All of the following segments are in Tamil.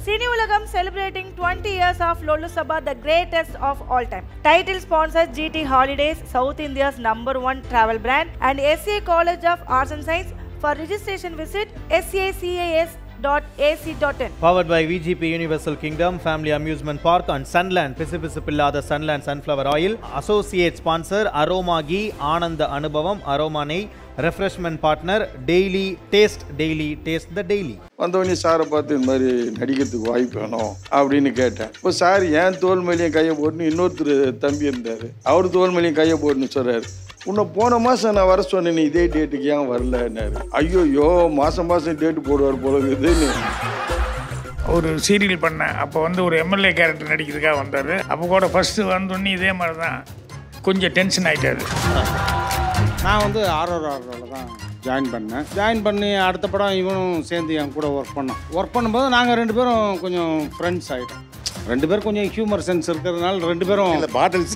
Cine Ulagam celebrating 20 years of Lolu Sabha, the greatest of all time. Title sponsors GT Holidays, South India's number one travel brand, and SCA College of Arts and Science. For registration, visit sacas.ac.in. Powered by VGP Universal Kingdom, Family Amusement Park and Sunland, பிசுபிசுப்பில்லாத Sunland Sunflower Oil. Associate sponsor Aroma Ghee, ஆனந்த அனுபவம் அரோமா நெய் refreshment partner daily taste daily taste the daily வந்தவொடனே சாரை பார்த்து இந்த மாதிரி நடிக்கிறதுக்கு வாய்ப்பு வேணும் அப்படின்னு கேட்டேன் இப்போ சார் ஏன் தோல் மேலேயும் கையை போட்டுன்னு இன்னொருத்தர் தம்பி இருந்தார் அவர் தோல் மேலேயும் கையை போட்டுன்னு சொல்கிறாரு உன்னை போன மாதம் நான் வர சொன்னேன் நீ இதே டேட்டுக்கு ஏன் வரலன்னாரு ஐயோயோ மாதம் மாதம் டேட்டு போடுவார் போல இருக்குதுன்னு ஒரு சீரியல் பண்ணேன் அப்போ வந்து ஒரு எம்எல்ஏ கேரக்டர் நடிக்கிறதுக்காக வந்தார் அப்போ கூட ஃபஸ்ட்டு வந்தோடனே இதே மாதிரி தான் கொஞ்சம் டென்ஷன் ஆகிட்டாரு நான் வந்து ஆர்ஆர் ஆர்ஆரில் தான் ஜாயின் பண்ணேன் ஜாயின் பண்ணி அடுத்த படம் இவனும் சேர்ந்து என் கூட ஒர்க் பண்ணோம் ஒர்க் பண்ணும்போது நாங்கள் ரெண்டு பேரும் கொஞ்சம் ஃப்ரெண்ட்ஸ் ஆகிட்டோம் ரெண்டு பேரும் கொஞ்சம் ஹியூமர் சென்ஸ் இருக்கிறதுனால ரெண்டு பேரும் பாட்டில்ஸ்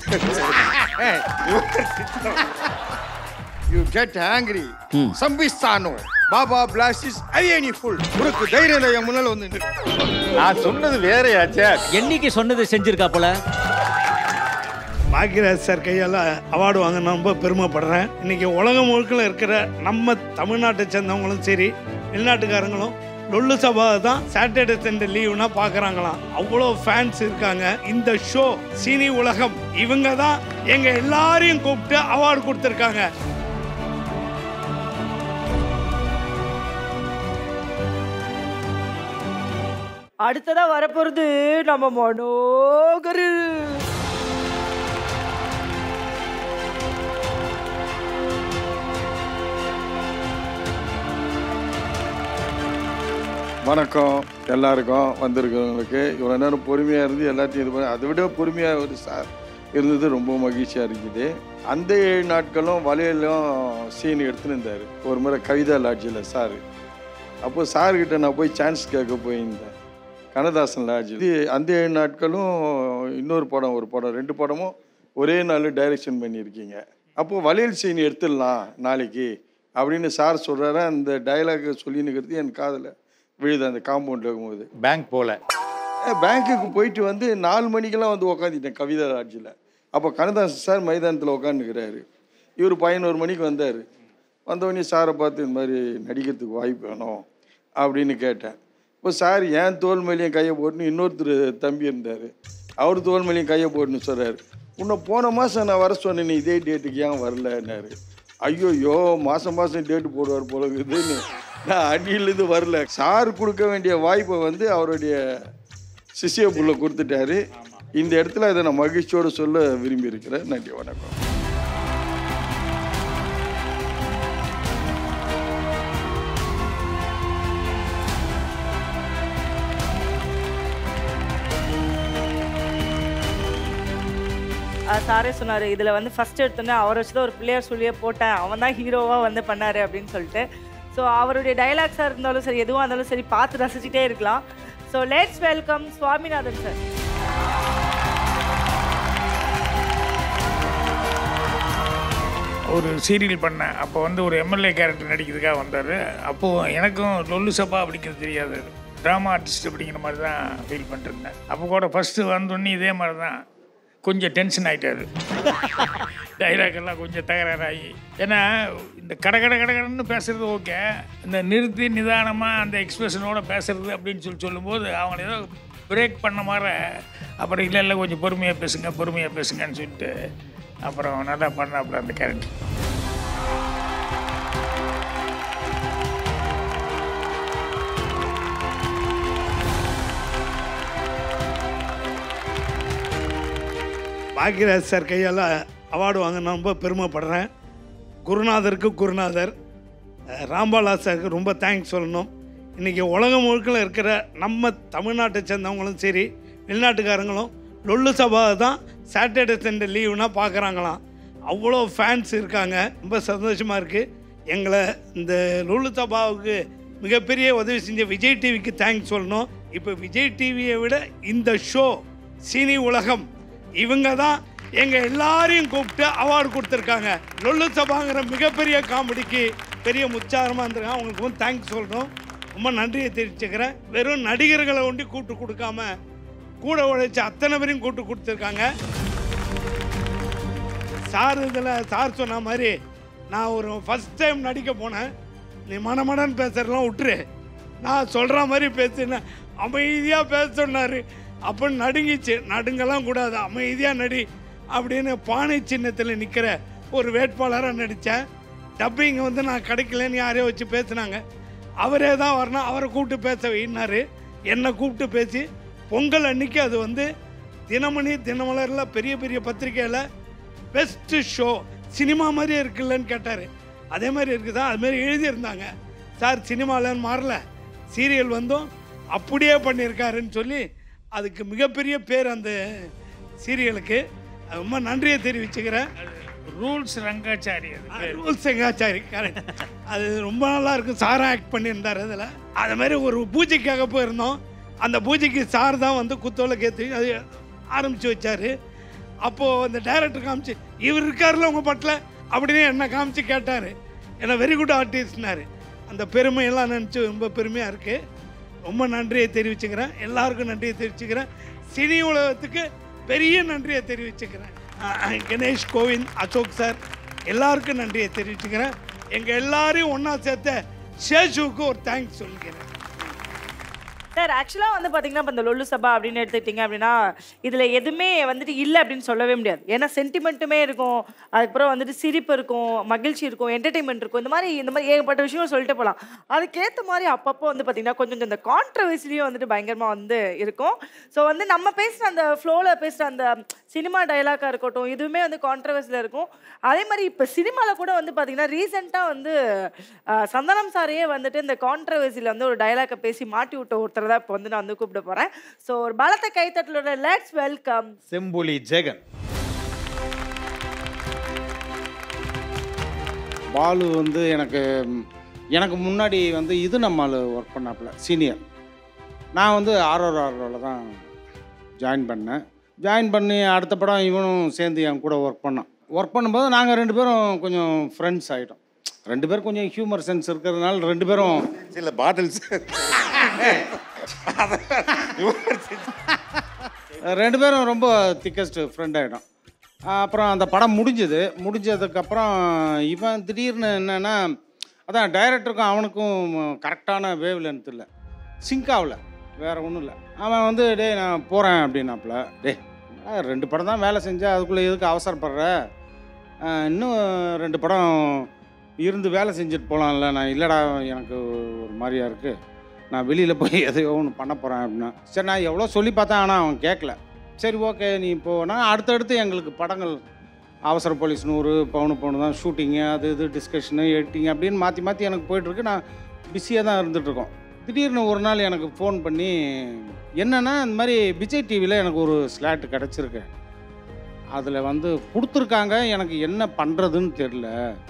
யூ கெட் ஆங்கிரி சம்பிஸ்தானோ பாபா பிளாஸ்டிஸ் ஐயனி ஃபுல் உனக்கு தைரியம் என் முன்னால் வந்து நில்லு. நான் சொன்னது வேறையாச்சே என்னைக்கு சொன்னது செஞ்சிருக்கா போல பாக்யராஜ் சார் கையால் அவார்டு வாங்க நான் ரொம்ப பெருமைப்படுறேன் இன்னைக்கு உலகம் முழுக்கில் இருக்கிற நம்ம தமிழ்நாட்டை சேர்ந்தவங்களும் சரி வெளிநாட்டுக்காரங்களும் லொல்லு சபா தான் சாட்டர்டே சண்டே லீவுனா பார்க்குறாங்களாம் அவ்வளோ ஃபேன்ஸ் இருக்காங்க இந்த ஷோ சினி உலகம் இவங்க தான் எங்கள் எல்லாரையும் கூப்பிட்டு அவார்டு கொடுத்துருக்காங்க அடுத்ததா வரப்போறது நம்ம மனோகரு வணக்கம் எல்லாருக்கும் வந்திருக்கிறவங்களுக்கு இவ்வளோ நேரம் பொறுமையாக இருந்து எல்லாத்தையும் இது பண்ணி அதை விட பொறுமையாக ஒரு சார் இருந்தது ரொம்ப மகிழ்ச்சியாக இருக்குது அந்த ஏழு நாட்களும் வலையிலும் சீன் எடுத்துன்னு இருந்தார் ஒரு முறை கவிதா லாட்ஜில் சார் அப்போது சார்கிட்ட நான் போய் சான்ஸ் கேட்க போயிருந்தேன் கண்ணதாசன் லாட்ஜ் இது அந்த ஏழு நாட்களும் இன்னொரு படம் ஒரு படம் ரெண்டு படமும் ஒரே நாள் டைரக்ஷன் பண்ணியிருக்கீங்க அப்போது வளையல் சீன் எடுத்துடலாம் நாளைக்கு அப்படின்னு சார் சொல்கிறாரு அந்த டயலாக் சொல்லினுக்கிறது என் காதில் விழுது அந்த காம்பவுண்டில் இருக்கும்போது பேங்க் போல பேங்க்குக்கு போயிட்டு வந்து நாலு மணிக்கெல்லாம் வந்து உக்காந்துட்டேன் கவிதா லாட்ஜில் அப்போ கண்ணதாசன் சார் மைதானத்தில் உட்காந்துக்கிறாரு இவர் பதினோரு மணிக்கு வந்தார் வந்தவொடனே சாரை பார்த்து இந்த மாதிரி நடிக்கிறதுக்கு வாய்ப்பு வேணும் அப்படின்னு கேட்டேன் இப்போ சார் ஏன் தோல் மேலேயும் கையை போட்டுன்னு இன்னொருத்தர் தம்பி இருந்தார் அவர் தோல் மேலேயும் கையை போட்டுன்னு சொல்கிறாரு உன்னை போன மாதம் நான் வர சொன்னேன் நீ இதே டேட்டுக்கு ஏன் வரலன்னாரு ஐயோயோ மாதம் மாதம் டேட்டு போடுவார் போல இருக்குதுன்னு நான் அடியிலேருந்து வரல சார் கொடுக்க வேண்டிய வாய்ப்பை வந்து அவருடைய சிசிய புள்ள கொடுத்துட்டாரு இந்த இடத்துல இதை நான் மகிழ்ச்சியோடு சொல்ல விரும்பி இருக்கிறேன் நன்றி வணக்கம் சாரே சொன்னார் இதில் வந்து ஃபர்ஸ்ட் எடுத்தோன்னே அவரை வச்சு தான் ஒரு பிள்ளையார் சொல்லியே போட்டேன் அவன் தான் ஹீரோவாக வந்து பண்ணாரு அப்படின்னு சொல்லிட்டு ஸோ அவருடைய டைலாக்ஸாக இருந்தாலும் சரி எதுவாக இருந்தாலும் சரி பார்த்து ரசிச்சுட்டே இருக்கலாம் so let's welcome Swaminathan sir ஒரு சீரியல் பண்ணேன் அப்போ வந்து ஒரு எம்எல்ஏ கேரக்டர் நடிக்கிறதுக்காக வந்தார் அப்போது எனக்கும் லொல்லு சபா அப்படிங்கிறது தெரியாது ட்ராமா ஆர்டிஸ்ட் அப்படிங்கிற மாதிரி தான் ஃபீல் பண்ணிருந்தேன் அப்போ கூட ஃபஸ்ட்டு வந்தோடனே இதே மாதிரி தான் கொஞ்சம் டென்ஷன் ஆகிட்டாரு டைலாக் எல்லாம் கொஞ்சம் தகராறாகி ஏன்னா இந்த கட கட கடகடன்னு பேசுறது ஓகே இந்த நிறுத்தி நிதானமாக அந்த எக்ஸ்பிரஷனோட பேசுறது அப்படின்னு சொல்லி சொல்லும்போது அவங்க ஏதோ பிரேக் பண்ண மாதிரி அப்புறம் இல்லை இல்லை கொஞ்சம் பொறுமையாக பேசுங்க பொறுமையாக பேசுங்கன்னு சொல்லிட்டு அப்புறம் நல்லா பண்ணாப்புல அந்த கேரக்டர் பாக்யராஜ் சார் கையால் அவார்டு வாங்க நான் ரொம்ப பெருமைப்படுறேன் குருநாதருக்கு குருநாதர் அஹ், ராம்பாலா சாருக்கு ரொம்ப தேங்க்ஸ் சொல்லணும் இன்றைக்கி உலகம் முழுக்கில் இருக்கிற நம்ம தமிழ்நாட்டை சேர்ந்தவங்களும் சரி வெளிநாட்டுக்காரங்களும் லொல்லு சபா தான் சாட்டர்டே சண்டே லீவுனா பார்க்குறாங்களாம் அவ்வளோ ஃபேன்ஸ் இருக்காங்க ரொம்ப சந்தோஷமாக இருக்குது எங்களை இந்த லொல்லு சபாவுக்கு மிகப்பெரிய உதவி செஞ்ச விஜய் டிவிக்கு தேங்க்ஸ் சொல்லணும் இப்போ விஜய் டிவியை விட இந்த ஷோ சினி உலகம் இவங்க தான் எங்கள் எல்லாரையும் கூப்பிட்டு அவார்டு கொடுத்துருக்காங்க லொல்லு சபாங்கிற மிகப்பெரிய காமெடிக்கு பெரிய முச்சாரமாக இருந்திருக்காங்க அவங்களுக்கும் தேங்க்ஸ் சொல்கிறோம் ரொம்ப நன்றியை தெரிவிச்சுக்கிறேன் வெறும் நடிகர்களை ஒண்டி கூட்டு கொடுக்காம கூட உழைச்ச அத்தனை பேரையும் கூட்டு கொடுத்துருக்காங்க சார் இதில் சார் சொன்ன மாதிரி நான் ஒரு ஃபஸ்ட் டைம் நடிக்க போனேன் நீ மனமடன்னு பேசுறதெல்லாம் விட்டுரு நான் சொல்கிற மாதிரி பேசுனேன் அமைதியாக பேச சொன்னார் அப்போ நடுங்கிச்சு நடுங்கலாம் கூடாது அமைதியாக நடி அப்படின்னு பானை சின்னத்தில் நிற்கிற ஒரு வேட்பாளராக நடித்தேன் டப்பிங் வந்து நான் கிடைக்கலன்னு யாரையோ வச்சு பேசுனாங்க அவரே தான் வரணும் அவரை கூப்பிட்டு பேச வைனாரு என்னை கூப்பிட்டு பேசி பொங்கல் அன்னைக்கு அது வந்து தினமணி தினமலரில் பெரிய பெரிய பத்திரிக்கையில் பெஸ்ட்டு ஷோ சினிமா மாதிரியே இருக்குல்லன்னு கேட்டார் அதே மாதிரி இருக்குதா அது மாதிரி எழுதியிருந்தாங்க சார் சினிமாலன்னு மாறல சீரியல் வந்தும் அப்படியே பண்ணியிருக்காருன்னு சொல்லி அதுக்கு மிகப்பெரிய பேர் அந்த சீரியலுக்கு ரொம்ப நன்றியை தெரிவிச்சுக்கிறேன் ரூல்ஸ் ரங்காச்சாரி அது பேரு. ரூல் செங்காச்சாரி கரெக்ட் அது ரொம்ப நல்லா இருக்கும் சாரா ஆக்ட் பண்ணியிருந்தார் அதில் அது மாதிரி ஒரு பூஜைக்காக போயிருந்தோம் அந்த பூஜைக்கு சார் தான் வந்து குத்தோலை கேத்து அது ஆரம்பித்து வச்சார் அப்போது அந்த டைரக்டர் காமிச்சு இவர் இருக்கார்ல உங்கள் பட்டில் அப்படின்னு என்ன காமிச்சு கேட்டார் ஏன்னா வெரி குட் ஆர்டிஸ்ட்னாரு அந்த பெருமையெல்லாம் நினச்சி ரொம்ப பெருமையாக இருக்குது ரொம்ப நன்றியை தெரிவிச்சுக்கிறேன் எல்லாருக்கும் நன்றியை தெரிவிச்சுக்கிறேன் சினி உலகத்துக்கு பெரிய நன்றியை தெரிவிச்சுக்கிறேன் அஹ் கணேஷ் கோவிந்த் அசோக் சார் எல்லாருக்கும் நன்றியை தெரிவிச்சுக்கிறேன் எங்கள் எல்லாரையும் ஒன்றா சேர்த்த சேஷுவுக்கு ஒரு தேங்க்ஸ் சொல்லிக்கிறேன் சார் ஆக்சுவலாக வந்து பார்த்தீங்கன்னா இப்போ இந்த லொல்லு சபா அப்படின்னு எடுத்துக்கிட்டிங்க அப்படின்னா இதில் எதுவுமே வந்துட்டு இல்லை அப்படின்னு சொல்லவே முடியாது ஏன்னா சென்டிமெண்ட்டுமே இருக்கும் அதுக்கப்புறம் வந்துட்டு சிரிப்பு இருக்கும் மகிழ்ச்சி இருக்கும் என்டர்டெயின்மெண்ட் இருக்கும் இந்த மாதிரி இந்த மாதிரி ஏகப்பட்ட விஷயம் சொல்லிட்டு போகலாம் அதுக்கேற்ற மாதிரி அப்பப்போ வந்து பார்த்தீங்கன்னா கொஞ்சம் கொஞ்சம் இந்த கான்ட்ரவர்சிலையும் வந்துட்டு பயங்கரமாக வந்து இருக்கும் ஸோ வந்து நம்ம பேசுகிற அந்த ஃப்ளோவில் பேசுகிற அந்த சினிமா டயலாக்காக இருக்கட்டும் இதுவுமே வந்து கான்ட்ரவர்சியில் இருக்கும் அதே மாதிரி இப்போ சினிமாவில் கூட வந்து பார்த்தீங்கன்னா ரீசெண்டாக வந்து அஹ், சந்தனம் சாரையே வந்துட்டு இந்த கான்ட்ரவர்சியில் வந்து ஒரு டயலாக்கை பேசி மாட்டி விட்ட ஒருத்தர் தான் இப்போ வந்து நான் வந்து கூப்பிட போகிறேன் ஸோ ஒரு பலத்த கைத்தட்டலோட லெட்ஸ் வெல்கம் செம்புலி ஜெகன் பாலு வந்து எனக்கு எனக்கு முன்னாடி வந்து இது நம்மால் ஒர்க் பண்ணாப்புல சீனியர் நான் வந்து ஆர்ஆர் ஆர்ஓவில் தான் ஜாயின் பண்ணேன் ஜாயின் பண்ணி அடுத்த படம் இவனும் சேர்ந்து என் கூட ஒர்க் பண்ணான் ஒர்க் பண்ணும்போது நாங்கள் ரெண்டு பேரும் கொஞ்சம் ஃப்ரெண்ட்ஸ் ஆகிட்டோம் ரெண்டு பேரும் கொஞ்சம் ஹியூமர் சென்ஸ் இருக்கிறதுனால ரெண்டு பேரும் சில பாட்டில்ஸ் ரெண்டு பேரும் ரொம்ப திக்கஸ்ட் ஃப்ரெண்ட் ஆகிடும் அப்புறம் அந்த படம் முடிஞ்சது முடிஞ்சதுக்கப்புறம் இவன் திடீர்னு என்னென்னா அதான் டைரக்டருக்கும் அவனுக்கும் கரெக்டான வேவ் லென்த் இல்லை சிங்க் ஆகல வேறு ஒன்றும் இல்லை அவன் வந்து டேய் நான் போகிறேன் அப்படின்னாப்புல டேய் என்னடா ரெண்டு படம் தான் வேலை செஞ்சா அதுக்குள்ளே எதுக்கு அவசரப்படுற ஆஹ், இன்னும் ரெண்டு படம் இருந்து வேலை செஞ்சுட்டு போகலாம்ல நான் இல்லைடா எனக்கு ஒரு மாதிரியா இருக்குது நான் வெளியில் போய் எதையோ ஒன்று பண்ண போகிறேன் அப்படின்னா சரி நான் எவ்வளோ சொல்லி பார்த்தேன் ஆனால் அவன் கேட்கல சரி ஓகே நீ போனா அடுத்தடுத்து எங்களுக்கு படங்கள் அவசர போலீஸ் நூறு பவுனு பவுனு தான் ஷூட்டிங்கு அது இது டிஸ்கஷனு எடிட்டிங் அப்படின்னு மாற்றி மாற்றி எனக்கு போயிட்டுருக்கு நான் பிஸியாக தான் இருந்துகிட்ருக்கோம் திடீர்னு ஒரு நாள் எனக்கு ஃபோன் பண்ணி என்னென்னா இந்த மாதிரி விஜய் டிவியில் எனக்கு ஒரு ஸ்லாட் கிடச்சிருக்கு அதில் வந்து கொடுத்துருக்காங்க எனக்கு என்ன பண்ணுறதுன்னு தெரில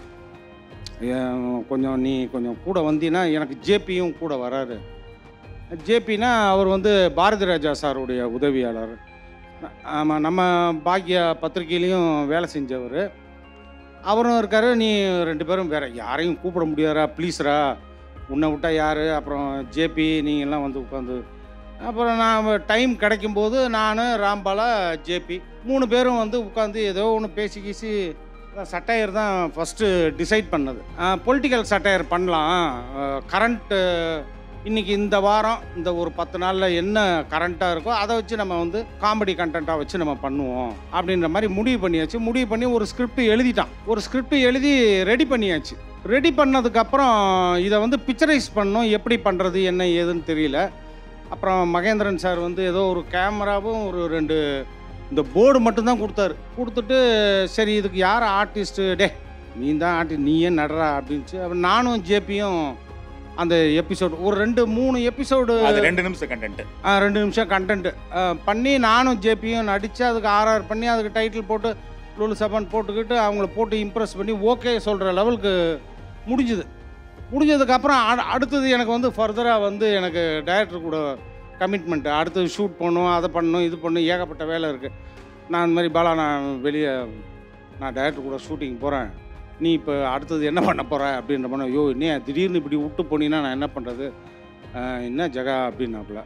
ஏன் கொஞ்சம் நீ கொஞ்சம் கூட வந்தீன்னா எனக்கு ஜேபியும் கூட வராரு ஜேபினா அவர் வந்து பாரதி ராஜா சாருடைய உதவியாளர் ஆமாம் நம்ம பாக்யா பத்திரிக்கையிலையும் வேலை செஞ்சவர் அவரும் இருக்காரு நீ ரெண்டு பேரும் வேற யாரையும் கூப்பிட முடியாதா ப்ளீஸ்ரா உன்னை விட்டா யார் அப்புறம் ஜேபி நீங்கள்லாம் வந்து உட்காந்து அப்புறம் நான் டைம் கிடைக்கும்போது நான் ராம்பாலா ஜேபி மூணு பேரும் வந்து உட்காந்து ஏதோ ஒன்று பேசி கீசி சட்டையர் தான் ஃபஸ்ட்டு டிசைட் பண்ணது பொலிட்டிக்கல் சட்டையர் பண்ணலாம் கரண்ட்டு இன்னைக்கு இந்த வாரம் இந்த ஒரு பத்து நாளில் என்ன கரண்ட்டாக இருக்கோ அதை வச்சு நம்ம வந்து காமெடி கண்டென்ட்டாக வச்சு நம்ம பண்ணுவோம் அப்படின்ற மாதிரி முடிவு பண்ணியாச்சு முடிவு பண்ணி ஒரு ஸ்கிரிப்ட் எழுதிட்டான் ஒரு ஸ்கிரிப்ட் எழுதி ரெடி பண்ணியாச்சு ரெடி பண்ணதுக்கப்புறம் இதை வந்து பிக்சரைஸ் பண்ணணும் எப்படி பண்ணுறது என்ன ஏதுன்னு தெரியல அப்புறம் மகேந்திரன் சார் வந்து ஏதோ ஒரு கேமராவும் ஒரு ரெண்டு இந்த போர்டு மட்டும்தான் கொடுத்தாரு கொடுத்துட்டு சரி இதுக்கு யார் ஆர்டிஸ்ட்டு டே நீ தான் ஆர்டிஸ்ட் நீயே நடுறா அப்படின்ச்சு அப்புறம் நானும் ஜேபியும் அந்த எபிசோடு ஒரு ரெண்டு மூணு எபிசோடு அது ரெண்டு நிமிஷம் கண்டென்ட் ரெண்டு நிமிஷம் கண்டென்ட் பண்ணி நானும் ஜேபியும் நடித்து அதுக்கு ஆர்ஆர் பண்ணி அதுக்கு டைட்டில் போட்டு லுலு சபான் போட்டுக்கிட்டு அவங்கள போட்டு இம்ப்ரெஸ் பண்ணி ஓகே சொல்கிற லெவலுக்கு முடிஞ்சுது முடிஞ்சதுக்கப்புறம் அ- அடுத்தது எனக்கு வந்து ஃபர்தராக வந்து எனக்கு டைரக்டர் கூட கமிட்மெண்ட் அடுத்தது ஷூட் பண்ணணும் அதை பண்ணணும் இது பண்ணணும் ஏகப்பட்ட வேலை இருக்குது நான் இந்த மாதிரி பாலா நான் வெளியே நான் டைரக்டர் கூட ஷூட்டிங் போகிறேன் நீ இப்போ அடுத்தது என்ன பண்ண போகிற அப்படின்ற பண்ண ஐயோ என்ன திடீர்னு இப்படி விட்டு போனீங்கன்னா நான் என்ன பண்ணுறது அஹ், என்ன ஜெகா அப்படின்னாப்புல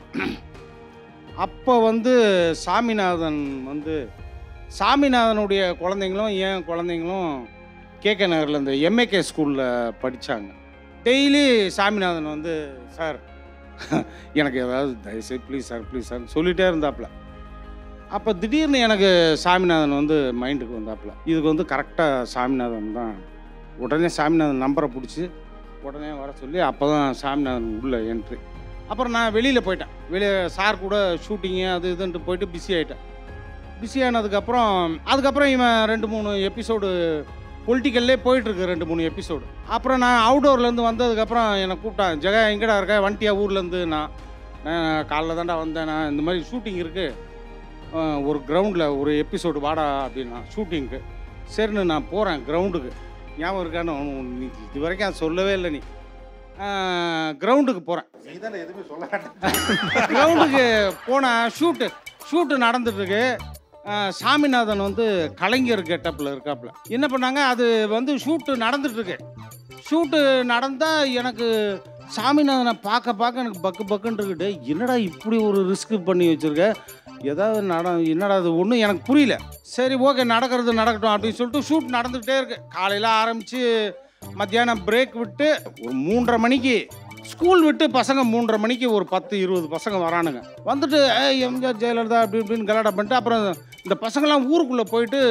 அப்போ வந்து சாமிநாதன் வந்து சாமிநாதனுடைய குழந்தைங்களும் என் குழந்தைங்களும் கேகே நகரில் இந்த எம்ஏகே ஸ்கூலில் படித்தாங்க டெய்லி சாமிநாதன் வந்து சார் எனக்கு ஏதாவது தயவுசெய்து ப்ளீஸ் சார் ப்ளீஸ் சார் சொல்லிகிட்டே இருந்தாப்புல அப்போ திடீர்னு எனக்கு சாமிநாதன் வந்து மைண்டுக்கு வந்தாப்புல இதுக்கு வந்து கரெக்டாக சாமிநாதன் தான் உடனே சாமிநாதன் நம்பரை பிடிச்சி உடனே வர சொல்லி அப்போ தான் சாமிநாதன் உள்ளே என்ட்ரி அப்புறம் நான் வெளியில் போயிட்டேன் வெளியே சார் கூட ஷூட்டிங்கு அது இதுன்ட்டு போயிட்டு பிஸி ஆகிட்டேன் பிஸி ஆனதுக்கப்புறம் அதுக்கப்புறம் இவன் ரெண்டு மூணு எபிசோடு பொலிட்டிக்கல்லே போயிட்டுருக்கு ரெண்டு மூணு எபிசோடு அப்புறம் நான் அவுடோர்லேருந்து வந்ததுக்கப்புறம் என்னை கூப்பிட்டான் ஜெகா எங்கடா இருக்க வண்டியா ஊர்லேருந்து நான் நான் காலைல தான்டா வந்தேன் நான் இந்த மாதிரி ஷூட்டிங் இருக்குது ஒரு கிரவுண்டில் ஒரு எபிசோடு வாடா அப்படின்னா ஷூட்டிங்க்கு சரின்னு நான் போகிறேன் கிரவுண்டுக்கு ஞாபகம் இருக்கான்னு உனக்கு நீ இது வரைக்கும் அது சொல்லவே இல்லை நீ கிரவுண்டுக்கு போகிறேன் நீ தானே எதுவுமே சொல்ல கிரவுண்டுக்கு போனால் ஷூட்டு ஷூட்டு நடந்துட்டுருக்கு சாமிநாதன் வந்து கலைஞர் கெட்டப்பில் இருக்காப்புல என்ன பண்ணாங்க அது வந்து ஷூட்டு நடந்துட்டுருக்கு ஷூட்டு நடந்தால் எனக்கு சாமிநாதனை பார்க்க பார்க்க எனக்கு பக்கு பக்குன்னு இருக்குது என்னடா இப்படி ஒரு ரிஸ்க் பண்ணி வச்சுருக்க ஏதாவது நட என்னடா அது ஒன்றும் எனக்கு புரியல சரி ஓகே நடக்கிறது நடக்கட்டும் அப்படின்னு சொல்லிட்டு ஷூட் நடந்துக்கிட்டே இருக்கு காலையில் ஆரம்பித்து மத்தியானம் பிரேக் விட்டு ஒரு மூன்றரை மணிக்கு ஸ்கூல் விட்டு பசங்க மூன்றரை மணிக்கு ஒரு பத்து இருபது பசங்க வரானுங்க வந்துட்டு "ஏய், எம்ஜிஆர் ஜெயலலிதா அப்படி இப்படின்னு கலாட்டா பண்ணிட்டு அப்புறம் இந்த பசங்களாம் ஊருக்குள்ளே போயிட்டு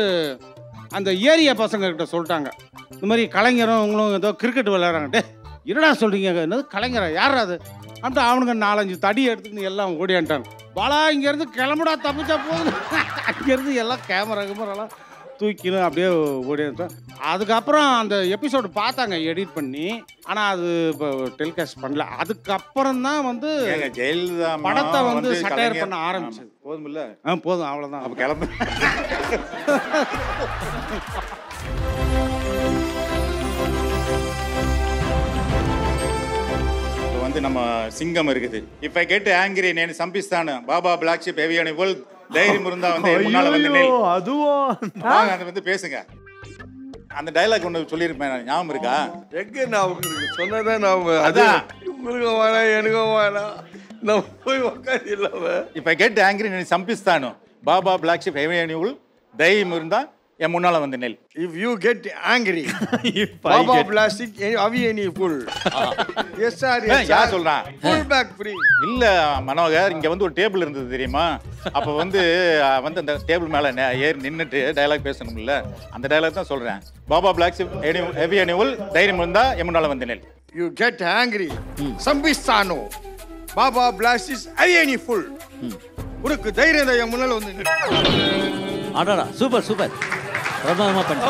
அந்த ஏரியா பசங்க கிட்ட சொல்லிட்டாங்க இந்த மாதிரி கலைஞரும் உங்களும் ஏதோ கிரிக்கெட் விளையாடுறாங்க டே என்னடா சொல்கிறீங்க என்னது கலைஞரா யார் அது அப்படின்ட்டு அவனுங்க நாலஞ்சு தடி எடுத்துக்கின்னு எல்லாம் ஓடியான்ட்டாங்க பாலா இங்கேருந்து கிளம்புடா தப்பிச்சா போகுது அங்கேருந்து எல்லாம் கேமரா கேமராலாம் தூக்கின்னு அப்படியே ஓடியான்ட்டோம் அதுக்கப்புறம் அந்த எபிசோடு பார்த்தாங்க எடிட் பண்ணி ஆனால் அது இப்போ டெலிகாஸ்ட் பண்ணல அதுக்கப்புறம் தான் வந்து ஏங்க ஜெயலலிதா அம்மா படத்தை வந்து satire கலைஞர்- பண்ண ஆரம்பிச்சது. ஆமா, போதுமில்ல ஆ போதும் அவ்வளோதான் அப்ப கிளம்பு இப்போ வந்து நம்ம சிங்கம் இருக்குது இஃப் ஐ கெட் ஆங்கிரி నేను సంపిస్తాను బాబా బ్లాక్ షిప్ హెవీ అని వల్ தைரியம் இருந்தா வந்து என் முன்னால வந்து நெல் அதுவும் வாங்க அதை வந்து பேசுங்க அந்த டைலாக் ஒன்று சொல்லியிருப்பேன் ஞாபகம் இருக்கா எங்க நான் உங்களுக்கு சொன்னதான் நான் அது அதான். உங்களுக்கு வேணாம் எனக்கும் வேணாம் நான் போய் உட்காந்து இல்லாம இப்போ கெட் ஆங்கிரி నేను సంపిస్తాను బాబా బ్లాక్ షిప్ హెవీ అని వల్ தைரியம் இருந்தா என் முன்னால வந்து நெல் if you get angry If I பாபா get- பிளாஸ்டிக் அவி எனி ஃபுல் எஸ் சார் ஏய், யார் சொல்றான்? ஃபுல் பேக் ஃப்ரீ இல்ல மனோகர் இங்க வந்து ஒரு டேபிள் இருந்தது தெரியுமா அப்ப வந்து அஹ், வந்து அந்த டேபிள் மேல நே- ஏறி நின்னுட்டு டயலாக் பேசணும்ல அந்த டயலாக் தான் சொல்றேன் பாபா பிளாக் ஹெவி அனிவல் தைரியம் இருந்தா என் முன்னால வந்து நெல் யூ கெட் ஆங்கிரி சம்பிஸ்தானோ பாபா பிளாஸ்டிஸ் அவி எனி ஃபுல் உனக்கு தைரியம் தான் என் முன்னால வந்து நில்லு. அடாடா சூப்பர் சூப்பர் பிரமாதமா பண்ணி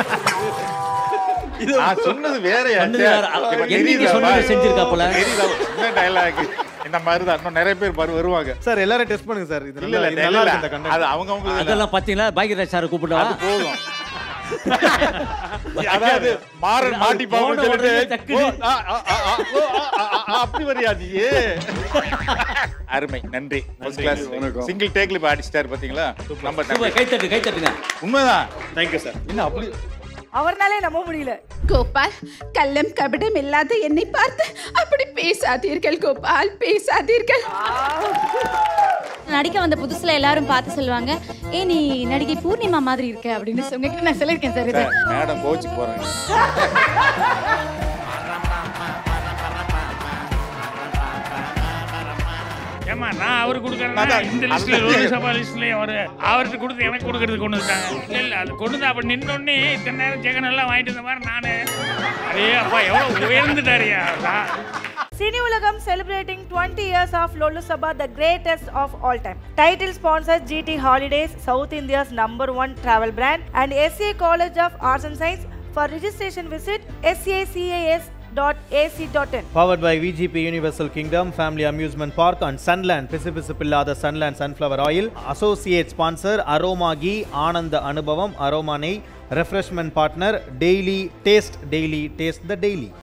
நான் சொன்னது வேற சொன்னது வேற. என்னைக்கு சொன்னதை செஞ்சிருக்கா போல. டயலாக் இந்த மாதிரி தான் இன்னும் நிறைய பேர் பாரு வருவாங்க சார் எல்லாரும் டெஸ்ட் பண்ணுங்க சார் இது இல்ல நல்லா இல்ல இது நல்லா இல்ல இருக்கு இந்த content. அது அவங்க அவங்களுக்கு அதெல்லாம் பாத்தீங்களா பாக்யராஜ் சாரை கூப்பிடுவா அது போதும் அதாவது மாறன் அது மாட்டி போன பாவம்னு உடனே சொல்லிட்டு டக்குனு. ஓ, ஆ, ஆ, ஆ, ஆ, ஓ, ஆ, ஆ, ஆ, ஆ, அப்படி வரியா நீ அருமை நன்றி ஃபர்ஸ்ட் கிளாஸ் வணக்கம். சிங்கிள் டேக்ல இப்ப அடிச்சிட்டாரு பாத்தீங்களா ரொம்ப சூப்பர் நன்றி கை தட்டு கை தட்டுங்க உண்மைதான் Thank you, sir. என்ன அப்படி அவர்னாலே நம்ப முடியல கோபால் கள்ளம் கபடம் இல்லாத என்னை பார்த்து அப்படி பேசாதீர்கள் கோபால் பேசாதீர்கள் நடிக்க வந்த புதுசுல எல்லாரும் பார்த்து சொல்லுவாங்க ஏ நீ நடிகை பூர்ணிமா மாதிரி இருக்க அப்படின்னு சொன்னிட்டு நான் சொல்லியிருக்கேன் சார் இது மேடம் கோச்சுக்கு போறாங்க ஏமா நான் அவருக்கு கொடுக்கறேன்னா அதான், இந்த லிஸ்ட்ல அது- லோலி சபா லிஸ்ட்லயும் அவரு அவருக்கு கொடுத்து எனக்கு கொடுக்கறது கொண்டு வந்துட்டாங்க இல்ல இல்ல அது கொண்டு வந்து அப்ப நின்னோடனே இத்தனை நேரம் ஜெகன் எல்லாம் வாங்கிட்டு இருந்த மாதிரி நானு அரே அப்பா எவ்வளவு உயர்ந்துட்டாரியா Cine Ulagam celebrating 20 years of Lolu Sabha, the greatest of all time. Title sponsors GT Holidays, South India's number one travel brand, and SCA College of Arts and Science. For registration, visit scacas.ac.in. Powered by VGP Universal Kingdom, Family Amusement Park and Sunland, பிசுபிசுப்பில்லாத Sunland Sunflower Oil. Associate sponsor Aroma Ghee, ஆனந்த அனுபவம் அரோமா நெய் refreshment partner daily taste daily taste the daily